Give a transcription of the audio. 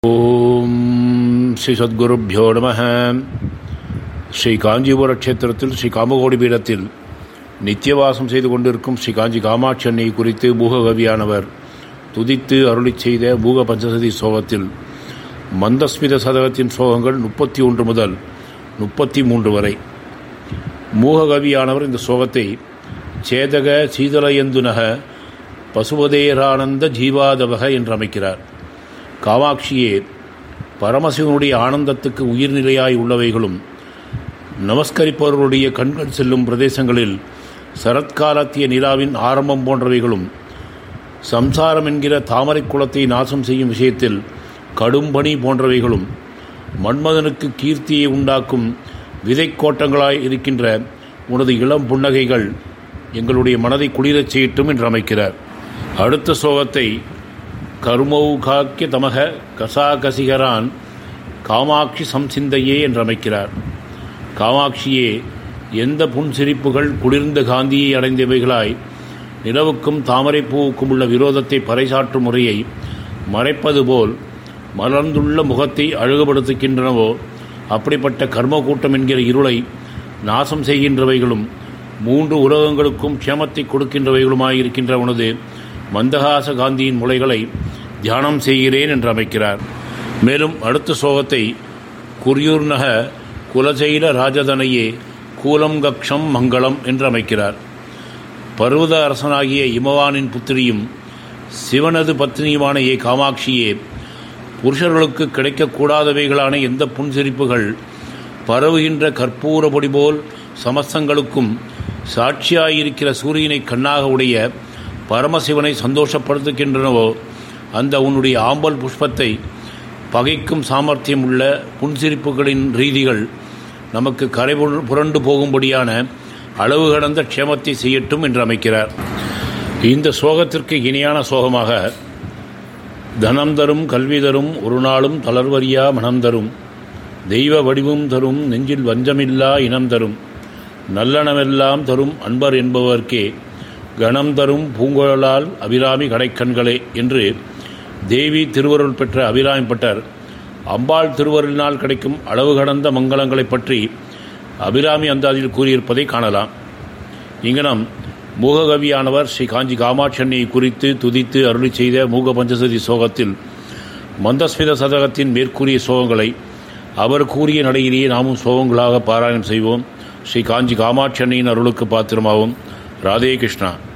ஓம் ஸ்ரீ சத்குருப்பியோ நம ஸ்ரீ காஞ்சிபுர க்ஷேத்திரத்தில் ஸ்ரீ காமகோடி பீடத்தில் நித்தியவாசம் செய்து கொண்டிருக்கும் ஸ்ரீ காஞ்சி காமாட்சி அன்னை குறித்து பூககவியானவர் துதித்து அருளிச் செய்த பூக பஞ்சசதி சோகத்தில் மந்தஸ்மித சதகத்தின் சோகங்கள் முப்பத்தி ஒன்று முதல் முப்பத்தி மூன்று வரை மூககவியானவர் இந்த சோகத்தை சேதக சீதலயந்துனக பசுபதேரானந்த ஜீவாதவக என்று அமைக்கிறார் காமாட்சியே பரமசிவனுடைய ஆனந்தத்துக்கு உயிர்நிலையாய் உள்ளவைகளும் நமஸ்கரிப்பவர்களுடைய கண்கள் செல்லும் பிரதேசங்களில் சரத்காலத்திய நிலாவின் ஆரம்பம் போன்றவைகளும் சம்சாரம் என்கிற தாமரை குளத்தை நாசம் செய்யும் விஷயத்தில் கடும்பணி போன்றவைகளும் மன்மதனுக்கு கீர்த்தியை உண்டாக்கும் விதைக்கோட்டங்களாய் இருக்கின்ற உனது இளம் புன்னகைகள் எங்களுடைய மனதை குளிரச் செய்யட்டும் என்று அமைக்கிறார் அடுத்த சோகத்தை கருமௌகாக்கிய தமக கசாகசிகரான் காமாட்சி சம்சிந்தையே என்று அமைக்கிறார் காமாட்சியே எந்த புன்சிரிப்புகள் குளிர்ந்த காந்தியை அடைந்தவைகளாய் நிலவுக்கும் தாமரை பூவுக்கும் உள்ள விரோதத்தை பறைசாற்றும் முறையை மறைப்பது போல் மலர்ந்துள்ள முகத்தை அழகுபடுத்துகின்றனவோ அப்படிப்பட்ட கர்ம கூட்டம் என்கிற இருளை நாசம் செய்கின்றவைகளும் மூன்று உலகங்களுக்கும் க்ஷேமத்தை கொடுக்கின்றவைகளுமாயிருக்கின்ற உனது மந்தகாச காந்தியின் முளைகளை தியானம் செய்கிறேன் என்று அமைக்கிறார் மேலும் அடுத்த சோகத்தை குரியூர்நக குலசைல ராஜதனையே கூலம் கக்ஷம் மங்களம் என்று அமைக்கிறார் பர்வத அரசனாகிய இமவானின் புத்திரியும் சிவனது பத்னியுமான ஏ காமாட்சியே புருஷர்களுக்கு கிடைக்கக்கூடாதவைகளான எந்த புன்சிரிப்புகள் பரவுகின்ற கற்பூர பொடி போல் சமஸ்தங்களுக்கும் சாட்சியாயிருக்கிற சூரியனை கண்ணாக உடைய பரமசிவனை சந்தோஷப்படுத்துகின்றனவோ அந்த உன்னுடைய ஆம்பல் புஷ்பத்தை பகைக்கும் சாமர்த்தியம் உள்ள புன்சிரிப்புகளின் ரீதிகள் நமக்கு கரை புரண்டு போகும்படியான அளவு கடந்த க்ஷேமத்தை செய்யட்டும் என்று அமைக்கிறார் இந்த சோகத்திற்கு இணையான சோகமாக தனம் தரும் கல்வி தரும் ஒரு நாளும் தளர்வரியா மனம் தரும் தெய்வ வடிவும் தரும் நெஞ்சில் வஞ்சமில்லா இனம் தரும் நல்லனமெல்லாம் தரும் அன்பர் என்பவர்க்கே கணம் தரும் பூங்குழலால் அபிராமி கடைக்கண்களே என்று தேவி திருவருள் பெற்ற அபிராமி பட்டர் அம்பாள் திருவருளினால் கிடைக்கும் அளவு கடந்த மங்களங்களை பற்றி அபிராமி அந்தாதியில் கூறியிருப்பதை காணலாம் இங்கனம் மூககவியானவர் ஸ்ரீ காஞ்சி காமாட்சண்ணியை குறித்து துதித்து அருளி செய்த மூக பஞ்சசதி சோகத்தில் மந்தஸ்மித சதகத்தின் மேற்கூறிய சோகங்களை அவர் கூறிய நடையிலேயே நாமும் சோகங்களாக பாராயணம் செய்வோம் ஸ்ரீ காஞ்சி காமாட்சி அன்னையின் அருளுக்கு பாத்திரமாகும் ராதே கிருஷ்ணா